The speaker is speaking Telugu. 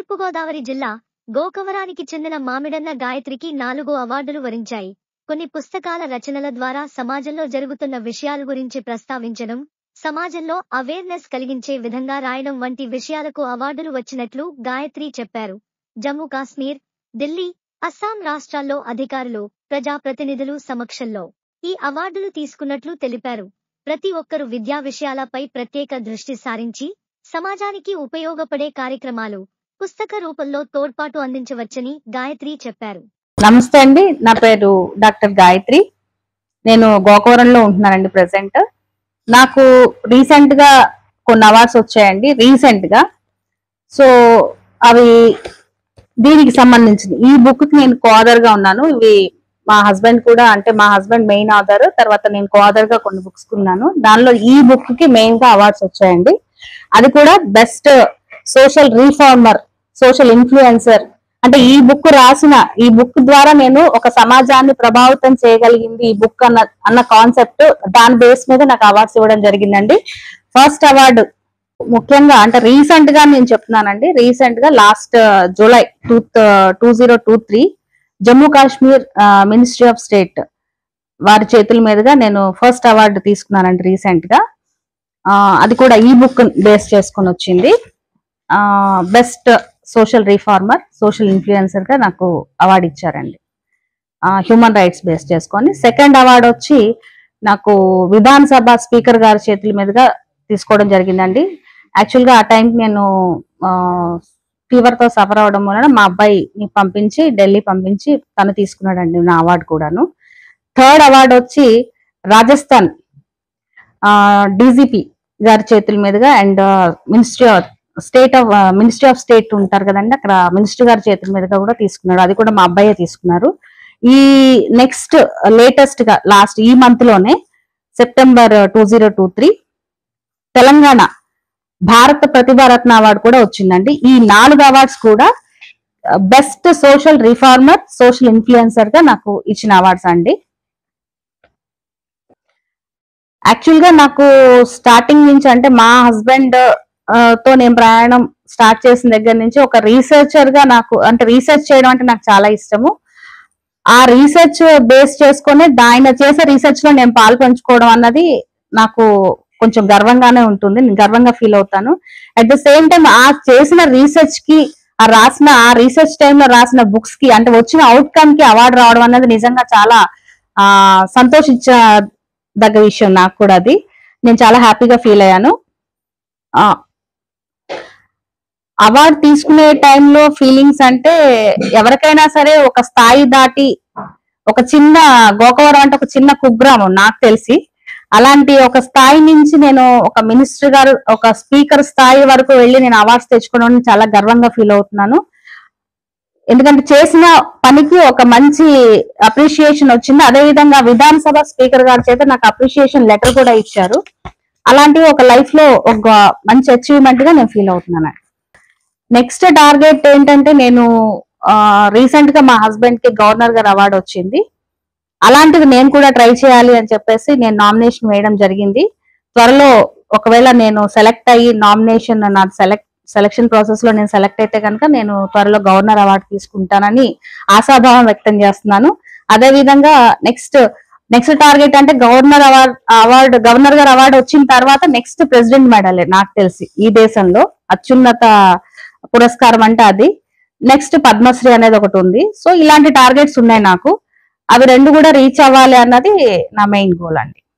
తూర్పుగోదావరి జిల్లా గోకవరానికి చెందిన మామిడన్న గాయత్రికి నాలుగు అవార్డులు వరించాయి కొన్ని పుస్తకాల రచనల ద్వారా సమాజంలో జరుగుతున్న విషయాల గురించి ప్రస్తావించడం సమాజంలో అవేర్నెస్ కలిగించే విధంగా రాయడం వంటి విషయాలకు అవార్డులు వచ్చినట్లు గాయత్రి చెప్పారు జమ్మూ కాశ్మీర్ ఢిల్లీ అస్సాం రాష్ట్రాల్లో అధికారులు ప్రజాప్రతినిధులు సమక్షంలో ఈ అవార్డులు తీసుకున్నట్లు తెలిపారు ప్రతి ఒక్కరూ విద్యా విషయాలపై ప్రత్యేక దృష్టి సారించి సమాజానికి ఉపయోగపడే కార్యక్రమాలు పుస్తక రూపంలో తోడ్పాటు అందించవచ్చని గాయత్రి చెప్పారు నమస్తే అండి నా పేరు డాక్టర్ గాయత్రి నేను గోకవరంలో ఉంటున్నానండి ప్రెసెంట్ నాకు రీసెంట్ గా కొన్ని అవార్డ్స్ వచ్చాయండి రీసెంట్ గా సో అవి దీనికి సంబంధించింది ఈ బుక్ కి నేను కోఆథర్ గా ఉన్నాను ఇవి మా హస్బెండ్ కూడా అంటే మా హస్బెండ్ మెయిన్ ఆథర్ తర్వాత నేను కోఆథర్ గా కొన్ని బుక్స్ ఉన్నాను దానిలో ఈ బుక్ కి మెయిన్ గా అవార్డ్స్ వచ్చాయండి అది కూడా best social reformer social influencer అంటే ఈ బుక్ రాసిన ఈ బుక్ ద్వారా నేను ఒక సమాజాన్ని ప్రభావితం చేయగలిగింది ఈ బుక్ అన్న అన్న కాన్సెప్ట్ దాని బేస్ మీద నాకు అవార్డ్స్ ఇవ్వడం జరిగిందండి ఫస్ట్ అవార్డు ముఖ్యంగా అంటే రీసెంట్ గా నేను చెప్తున్నానండి రీసెంట్ గా last July two two zero two three Jammu Kashmir ministry of state వారి చేతుల మీదుగా నేను ఫస్ట్ అవార్డు తీసుకున్నానండి రీసెంట్ గా ఆ, అది కూడా ఈ బుక్ బేస్ చేసుకొని వచ్చింది best social reformer social influencer గా నాకు అవార్డు ఇచ్చారండి హ్యూమన్ రైట్స్ బేస్ చేసుకొని సెకండ్ అవార్డు వచ్చి నాకు విధాన సభ స్పీకర్ గారి చేతుల మీదుగా తీసుకోవడం జరిగిందండి యాక్చువల్ గా ఆ టైంకి నేను ఫీవర్ తో సఫర్ అవడం వలన మా అబ్బాయిని పంపించి ఢిల్లీ పంపించి తను తీసుకున్నాడండి నా అవార్డు కూడాను థర్డ్ అవార్డు వచ్చి రాజస్థాన్ డీజీపీ గారి చేతుల మీదుగా and ministry of state of ministry of state ఉంటారు కదండి అక్కడ మినిస్టర్ గారి చేతుల మీదుగా కూడా తీసుకున్నాడు అది కూడా మా అబ్బాయే తీసుకున్నారు ఈ నెక్స్ట్ లేటెస్ట్ గా లాస్ట్ ఈ మంత్ లోనే September two zero two three Telangana భారత ప్రతిభారత్న అవార్డు కూడా వచ్చిందండి ఈ నాలుగు అవార్డ్స్ కూడా best social reformer social influencer గా నాకు ఇచ్చిన అవార్డ్స్ అండి యాక్చువల్ గా నాకు స్టార్టింగ్ నుంచి అంటే మా హస్బెండ్ తో నేను ప్రయాణం స్టార్ట్ చేసిన దగ్గర నుంచి ఒక రీసెర్చర్ గా నాకు అంటే రీసెర్చ్ చేయడం అంటే నాకు చాలా ఇష్టము ఆ రీసెర్చ్ బేస్ చేసుకొని ఆయన చేసే రీసెర్చ్ లో నేను పాలు పంచుకోవడం అన్నది నాకు కొంచెం గర్వంగానే ఉంటుంది నేను గర్వంగా ఫీల్ అవుతాను అట్ ద సేమ్ టైం ఆ చేసిన రీసెర్చ్ కి ఆ రాసిన ఆ రీసెర్చ్ టైంలో రాసిన బుక్స్ కి అంటే వచ్చిన అవుట్కమ్ కి అవార్డు రావడం అన్నది నిజంగా చాలా ఆ సంతోషించదగ్గ విషయం నాకు కూడా అది నేను చాలా హ్యాపీగా ఫీల్ అయ్యాను ఆ అవార్డు తీసుకునే టైంలో ఫీలింగ్స్ అంటే ఎవరికైనా సరే ఒక స్థాయి దాటి ఒక చిన్న గోకవరం అంటే ఒక చిన్న కుగ్రామం నాకు తెలిసి అలాంటి ఒక స్థాయి నుంచి నేను ఒక మినిస్టర్ గారు ఒక స్పీకర్ స్థాయి వరకు వెళ్ళి నేను అవార్డ్స్ తెచ్చుకోవడం చాలా గర్వంగా ఫీల్ అవుతున్నాను ఎందుకంటే చేసిన పనికి ఒక మంచి అప్రిషియేషన్ వచ్చింది అదే విధంగా విధానసభ స్పీకర్ గారి చేత నాకు అప్రిషియేషన్ లెటర్ కూడా ఇచ్చారు అలాంటివి ఒక లైఫ్ లో ఒక మంచి అచీవ్మెంట్ గా నేను ఫీల్ అవుతున్నాను నెక్స్ట్ టార్గెట్ ఏంటంటే నేను రీసెంట్ గా మా హస్బెండ్ కి గవర్నర్ గారు అవార్డు వచ్చింది అలాంటిది నేను కూడా ట్రై చేయాలి అని చెప్పేసి నేను నామినేషన్ వేయడం జరిగింది త్వరలో ఒకవేళ నేను సెలెక్ట్ అయ్యి నామినేషన్ నా సెలెక్ట్ సెలక్షన్ ప్రాసెస్ లో నేను సెలెక్ట్ అయితే కనుక నేను త్వరలో గవర్నర్ అవార్డు తీసుకుంటానని ఆశాభావం వ్యక్తం చేస్తున్నాను అదే విధంగా నెక్స్ట్ నెక్స్ట్ టార్గెట్ అంటే గవర్నర్ అవార్డ్ అవార్డు గవర్నర్ గారు అవార్డు వచ్చిన తర్వాత నెక్స్ట్ ప్రెసిడెంట్ మెడల్ నాకు తెలిసి ఈ దేశంలో అత్యున్నత పురస్కారం అంటే అది నెక్స్ట్ పద్మశ్రీ అనేది ఒకటి ఉంది సో ఇలాంటి టార్గెట్స్ ఉన్నాయి నాకు అవి రెండు కూడా రీచ్ అవ్వాలి అన్నది నా మెయిన్ గోల్ అండి